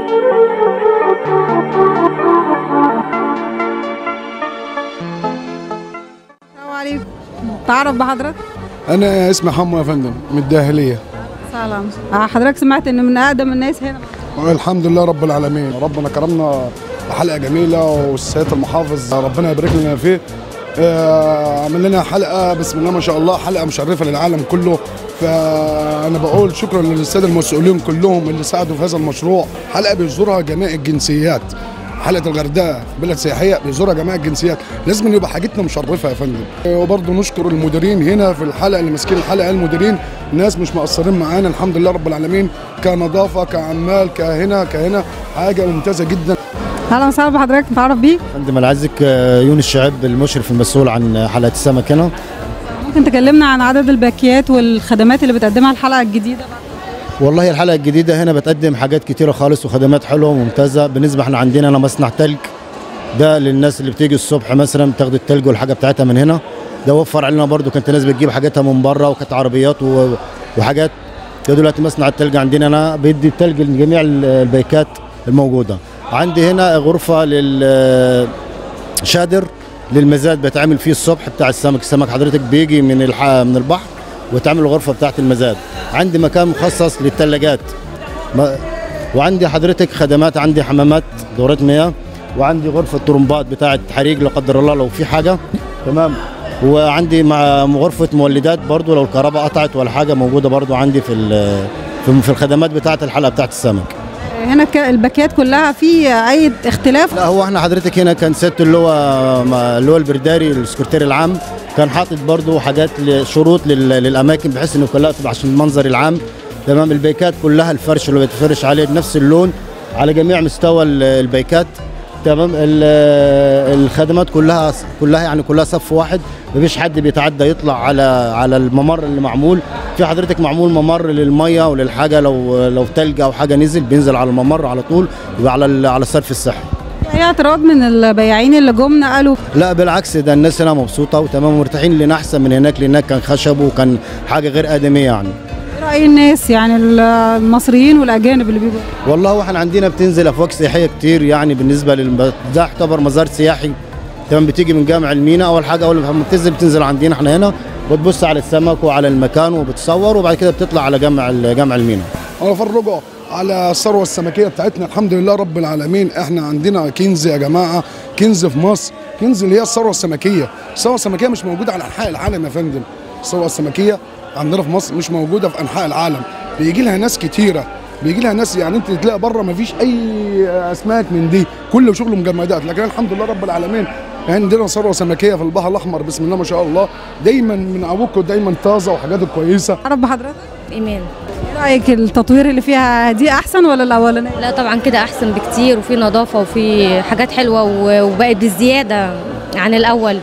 السلام عليكم تعرف بحضرتك انا اسمي حمو يا فندم من الداهليه سلام آه، حضرتك سمعت ان من اقدم الناس هنا والحمد لله رب العالمين ربنا كرمنا بحلقه جميله والسيد المحافظ ربنا يبارك لنا فيه آه، عمل لنا حلقه بسم الله ما شاء الله حلقه مشرفه للعالم كله فانا بقول شكرا للساده المسؤولين كلهم اللي ساعدوا في هذا المشروع حلقه بيزورها جميع الجنسيات حلقه الغردقه بلد سياحيه بيزورها جميع الجنسيات لازم يبقى حاجتنا مشرفه يا فندم وبرضه نشكر المديرين هنا في الحلقه اللي ماسكين الحلقه المديرين ناس مش مقصرين معانا الحمد لله رب العالمين كنظافه كعمال كهنا كهنا حاجه ممتازه جدا اهلا وسهلا بحضرتك نتعرف بيك فندم انا عايزك آه، يونس شعيب المشرف المسؤول عن حلقه السمك هنا ممكن تكلمنا عن عدد الباكيات والخدمات اللي بتقدمها الحلقه الجديده بقى والله الحلقه الجديده هنا بتقدم حاجات كتيره خالص وخدمات حلوه وممتازه بالنسبه احنا عندنا هنا مصنع تلج ده للناس اللي بتيجي الصبح مثلا بتاخد التلج والحاجه بتاعتها من هنا ده وفر علينا برضو كانت ناس بتجيب حاجاتها من بره وكانت عربيات و- وحاجات ده دلوقتي مصنع التلج عندنا هنا بيدي التلج لجميع ال- البيكات الموجوده عندي هنا غرفه لل شادر للمزاد بيتعمل فيه الصبح بتاع السمك السمك حضرتك بيجي من الح... من البحر وتعمل الغرفه بتاعت المزاد عندي مكان مخصص للثلاجات ما... وعندي حضرتك خدمات عندي حمامات دورات مياه وعندي غرفه طرمبات بتاعت حريق لا قدر الله لو في حاجه تمام وعندي مع غرفه مولدات برضو لو الكهرباء قطعت ولا حاجه موجوده برضو عندي في ال... في في الخدمات بتاعت الحلقه بتاعت السمك هنا ك- الباكيات كلها في اي اختلاف لا هو احنا حضرتك هنا كان ست اللي هو ما- اللي هو البرداري السكرتير العام كان حاطط برضو حاجات ل- شروط لل- للاماكن بحيث انه كلها تبقى عشان المنظر العام تمام البيكات كلها الفرش اللي بيتفرش عليه بنفس اللون على جميع مستوى ال- البيكات تمام ال- الخدمات كلها كلها يعني كلها صف واحد مفيش حد بيتعدى يطلع على على الممر اللي معمول في حضرتك معمول ممر للميه وللحاجه لو لو تلج او حاجه نزل بينزل على الممر على طول يبقى على ال- على الصرف الصحي اي اعتراض من البياعين اللي جم قالوا لا بالعكس ده الناس هنا مبسوطه وتمام مرتاحين لنا احسن من هناك لان هناك كان خشب وكان حاجه غير ادميه يعني ايه راي الناس يعني المصريين والاجانب اللي بيجوا والله واحنا عندنا بتنزل افواج سياحيه كتير يعني بالنسبه للم... ده يعتبر مزار سياحي تمام بتيجي من جامع المينا اول حاجه اول ما بتنزل بتنزل عندنا احنا هنا وتبص على السمك وعلى المكان وبتصور وبعد كده بتطلع على جامع ال- جامع المينا انا فرجوا على الثروه السمكيه بتاعتنا الحمد لله رب العالمين احنا عندنا كنز يا جماعه كنز في مصر كنز اللي هي الثروه السمكيه الثروه السمكيه مش موجوده على انحاء العالم يا فندم الثروه السمكيه عندنا في مصر مش موجوده في انحاء العالم بيجي لها ناس كتيره بيجي لها ناس يعني انت تلاقي بره ما فيش اي اسماك من دي كله شغل مجمدات لكن الحمد لله رب العالمين عندنا ثروه سمكيه في البحر الاحمر بسم الله ما شاء الله دايما من عبوكم دايما طازه وحاجات كويسه تعرف بحضرتك ايمان ايه رايك التطوير اللي فيها دي احسن ولا الاولانيه لا طبعا كده احسن بكتير وفي نظافه وفي حاجات حلوه و- وبقت بزياده عن الاول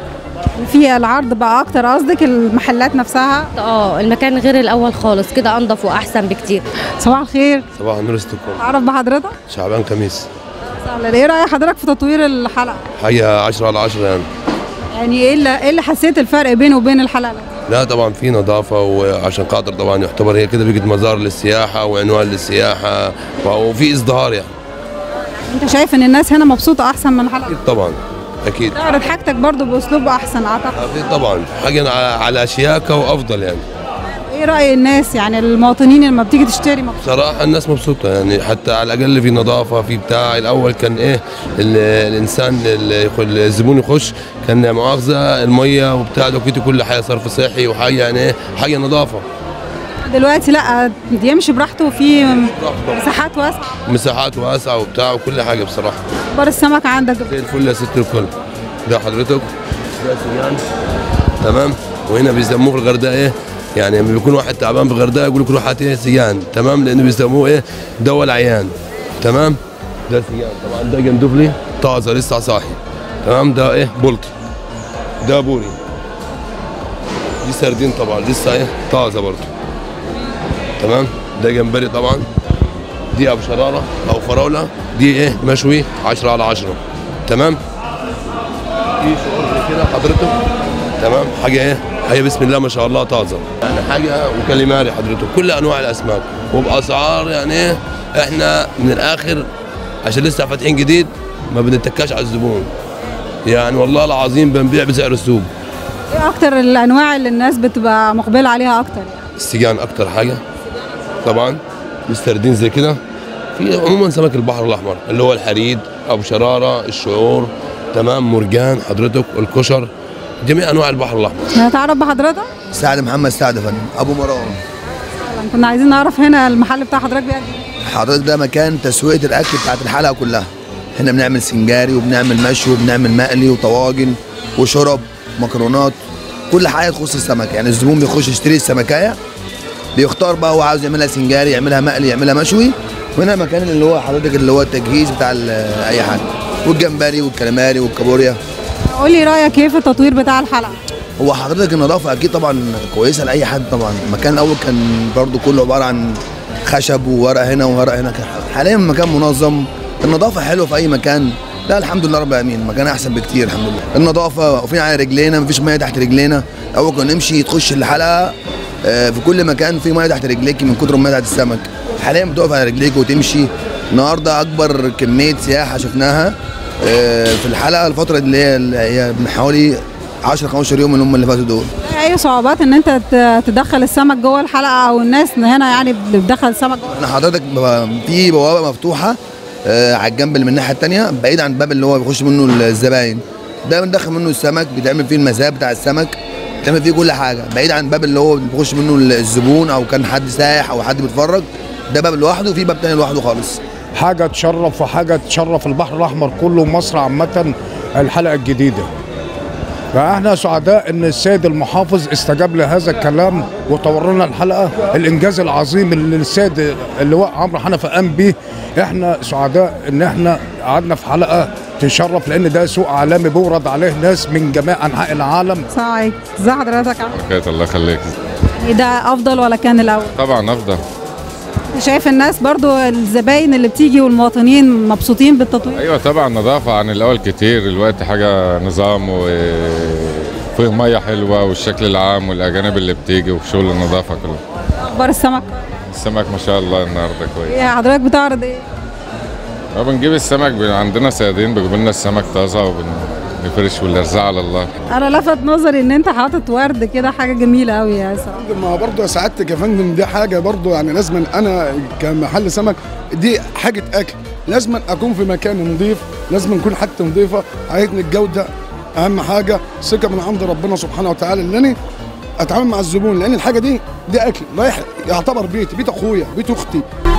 في العرض بقى اكتر قصدك المحلات نفسها اه المكان غير الاول خالص كده انضف واحسن بكتير صباح الخير صباح النور استكم تعرف بحضرتك شعبان خميس سهلا ايه راي حضرتك في تطوير الحلقه حقيقة 10 على 10 يعني يعني ايه اللي ايه اللي حسيت الفرق بينه وبين الحلقه الأولى؟ لا طبعا في نظافة وعشان خاطر طبعا يعتبر هي كده بقت مزار للسياحة وعنوان للسياحة وفي ازدهار يعني انت شايف ان الناس هنا مبسوطه احسن من الحلقه أكيد طبعا أكيد تعرض حاجتك برضو باسلوب احسن اعتقد أكيد طبعا حاجة على- على أشياكة وأفضل يعني ايه راي الناس يعني المواطنين لما بتيجي تشتري مبسوط بصراحة الناس مبسوطة يعني حتى على الأقل في نظافة في بتاع الأول كان إيه ال- الإنسان اللي يخل- الزبون يخش كان مؤاخذة المية وبتاع ده وكده كل حاجة صرف صحي وحاجة يعني إيه حاجة نظافة دلوقتي لا يمشي براحته وفي مساحات واسعه مساحات واسعة وبتاع وكل حاجة بصراحة اخبار السمك عندك زي الفل يا ست الكل ده حضرتك ده سنان تمام وهنا بيسموه في الغردقه ايه يعني لما بيكون واحد تعبان في الغردقه يقول لك روح هات ايه سيان تمام لانه بيسموه ايه دواء العيان تمام ده سيان طبعا ده جندفلي طازه لسه صاحي تمام ده ايه بلطي ده بوري دي سردين طبعا لسه ايه طازه برضه تمام ده جمبري طبعا دي ابو شراره او فراوله دي ايه مشوي 10 على 10 تمام في شعور زي كده حضرتك تمام حاجه ايه حاجه بسم الله ما شاء الله طازه يعني حاجه وكاليماري حضرتك كل انواع الاسماك وباسعار يعني ايه احنا من الاخر عشان لسه فاتحين جديد ما بنتكاش على الزبون يعني والله العظيم بنبيع بسعر السوق ايه اكتر الانواع اللي الناس بتبقى مقبله عليها اكتر يعني السجان اكتر حاجه طبعا السردين زي كده في عموما سمك البحر الاحمر اللي هو الحريد ابو شراره الشعور تمام مرجان حضرتك الكشر جميع انواع البحر الاحمر نتعرف بحضرتك سعد محمد سعد يا فندم ابو مروان أهلاً. كنا عايزين نعرف هنا المحل بتاع حضرتك بيقدم إيه؟ حضرتك ده مكان تسويق الاكل بتاعت الحلقه كلها هنا بنعمل سنجاري وبنعمل مشوي وبنعمل مقلي وطواجن وشرب مكرونات كل حاجه تخص السمك يعني الزبون بيخش يشتري السمكايه بيختار بقى هو عاوز يعملها سنجاري يعملها مقلي يعملها مشوي وهنا مكان اللي هو حضرتك اللي هو التجهيز بتاع ال- اي حاجه والجمبري والكاليماري والكابوريا قول لي رايك ايه في التطوير بتاع الحلقه هو حضرتك النظافه اكيد طبعا كويسه لاي حد طبعا المكان الاول كان برضو كله عباره عن خشب وورق هنا وورق هنا كان حاليا المكان منظم النظافه حلوه في اي مكان لا الحمد لله رب العالمين المكان احسن بكتير الحمد لله النظافه واقفين على رجلينا مفيش ميه تحت رجلينا اول كنا نمشي تخش الحلقه آه، في كل مكان في ميه تحت رجليك من كتر الميه تحت السمك حاليا بتقف على رجليك وتمشي النهارده اكبر كميه سياحه شفناها آه، في الحلقه الفتره اللي هي اللي هي من حوالي 10 15 يوم اللي هم اللي فاتوا دول اي صعوبات ان انت ت- تدخل السمك جوه الحلقه او الناس هنا يعني بتدخل السمك جوه احنا حضرتك ب- في بوابه مفتوحه آه، على الجنب اللي من الناحيه الثانيه بعيد عن الباب اللي هو بيخش منه الزباين ده بندخل منه السمك بيتعمل فيه المزاد بتاع السمك بيتعمل فيه كل حاجه بعيد عن الباب اللي هو بيخش منه الزبون او كان حد سايح او حد بيتفرج ده باب لوحده وفي باب تاني لوحده خالص حاجة تشرف وحاجة تشرف البحر الأحمر كله ومصر عامة الحلقة الجديدة فاحنا سعداء ان السيد المحافظ استجاب لهذا الكلام وطور لنا الحلقه الانجاز العظيم اللي السيد اللواء عمرو حنفي قام بيه احنا سعداء ان احنا قعدنا في حلقه تشرف لان ده سوق عالمي بيورد عليه ناس من جميع انحاء العالم السلام عليكم ازي حضرتك عامل بركات الله يخليك ايه ده افضل ولا كان الاول طبعا افضل شايف الناس برضو الزباين اللي بتيجي والمواطنين مبسوطين بالتطوير ايوه طبعا نظافه عن الاول كتير الوقت حاجه نظام وفيه ميه حلوه والشكل العام والاجانب اللي بتيجي وشغل النظافه كله اخبار السمك السمك ما شاء الله النهارده كويس ايه حضرتك بتعرض ايه هو بنجيب السمك بن- عندنا صيادين بيجيبوا لنا السمك طازه وبنفرش والارزاق على الله انا لفت نظري ان انت حاطط ورد كده حاجه جميله قوي يا صراحه ما برضه يا سعادتك يا فندم دي حاجه برضه يعني لازم انا كمحل سمك دي حاجه اكل لازم اكون في مكان نظيف لازم نكون حاجتي نظيفه عايزني الجوده اهم حاجه ثقه من عند ربنا سبحانه وتعالى ان انا اتعامل مع الزبون لان الحاجه دي دي اكل رايح يعتبر بيتي بيت اخويا بيت اختي